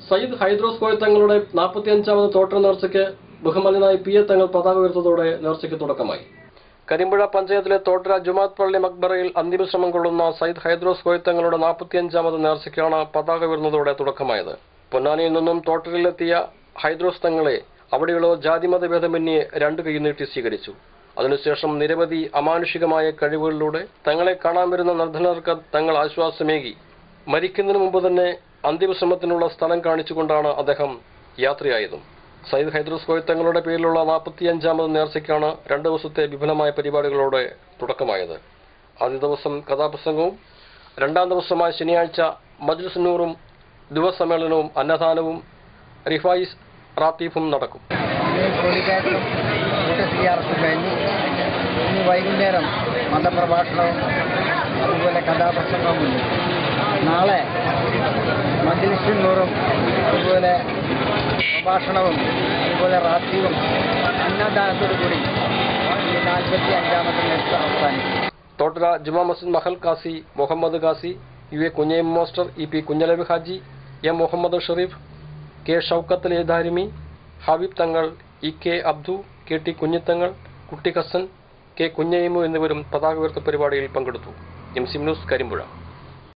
സയ്യിദ് ഹൈദ്രോസ് കോയ തങ്ങളുടെ നാൽപ്പത്തിയഞ്ചാമത് തോട്ട നേർച്ചയ്ക്ക് ബഹുമാനായി P A തങ്ങൾ പതാക ഉയർത്തതോടെ നേർച്ചയ്ക്ക് തുടക്കമായി കരിമ്പുഴ പഞ്ചായത്തിലെ തോട്ടര ജുമാത് പള്ളി മക്ബറയിൽ അന്തിമശ്രമം കൊള്ളുന്ന സയ്യിദ് ഹൈദ്രോസ് കോയ തങ്ങളുടെ നാൽപ്പത്തിയഞ്ചാമത് നേർച്ചയ്ക്കാണ് പതാക ഉയർന്നതോടെ തുടക്കമായത് പൊന്നാനിയിൽ നിന്നും തോട്ടരിലെത്തിയ ഹൈദ്രോസ് തങ്ങളെ അവിടെയുള്ള ജാതിമത ഭേദമന്യേ രണ്ടു കൈ നീട്ടി സ്വീകരിച്ചു അതിനുശേഷം നിരവധി അമാനുഷികമായ കഴിവുകളിലൂടെ തങ്ങളെ കാണാൻ വരുന്ന നിർധനർക്ക് തങ്ങൾ ആശ്വാസമേകി മരിക്കുന്നതിന് മുമ്പ് തന്നെ അന്തിമശ്രമത്തിനുള്ള സ്ഥലം കാണിച്ചുകൊണ്ടാണ് അദ്ദേഹം യാത്രയായതും സയ്യിദ് ഹൈദ്രസ് കോയ തങ്ങളുടെ പേരിലുള്ള നാൽപ്പത്തിയഞ്ചാമത് നേർച്ചയ്ക്കാണ് രണ്ട് ദിവസത്തെ വിപുലമായ പരിപാടികളോടെ തുടക്കമായത് ആദ്യ ദിവസം കഥാപ്രസംഗവും രണ്ടാം ദിവസമായ ശനിയാഴ്ച മജ്ലിസ് നൂറും ദിവസമ്മേളനവും അന്നദാനവും റിഫായിസ് റാത്തീഫും നടക്കും ഇന്ന് കൊടിക്കയറ്റം കൂട്ടസിയാർത്തും കഴിഞ്ഞു ഇന്ന് വൈകുന്നേരം മതപ്രഭാഷണവും അതുപോലെ കഥാപ്രസംഗവുമുണ്ട് നാളെ മജ്ലിസിനൂറും അതുപോലെ പ്രഭാഷണവും അതുപോലെ റാത്തീവും അന്നദാനത്തോടു കൂടി ഈ നാൽപ്പത്തി അഞ്ചാമത്തെ നേരത്തെ അവസാനിക്കും തോട്ടര ജുമാ മസ്ജിദ് മഹൽ കാസി മുഹമ്മദ് കാസി U A Kunhayam master E P Kunhalavi Haji M Muhammad Shareef K Shoukath ലേദാരിമി Habeeb Thangal E K Abdu K T Kunhithangal Kutty Hasan K കുഞ്ഞയമു എന്നിവരും പതാക ഉയർത്ത പരിപാടിയിൽ പങ്കെടുത്തു എം സി ന്യൂസ് കരിമ്പുഴ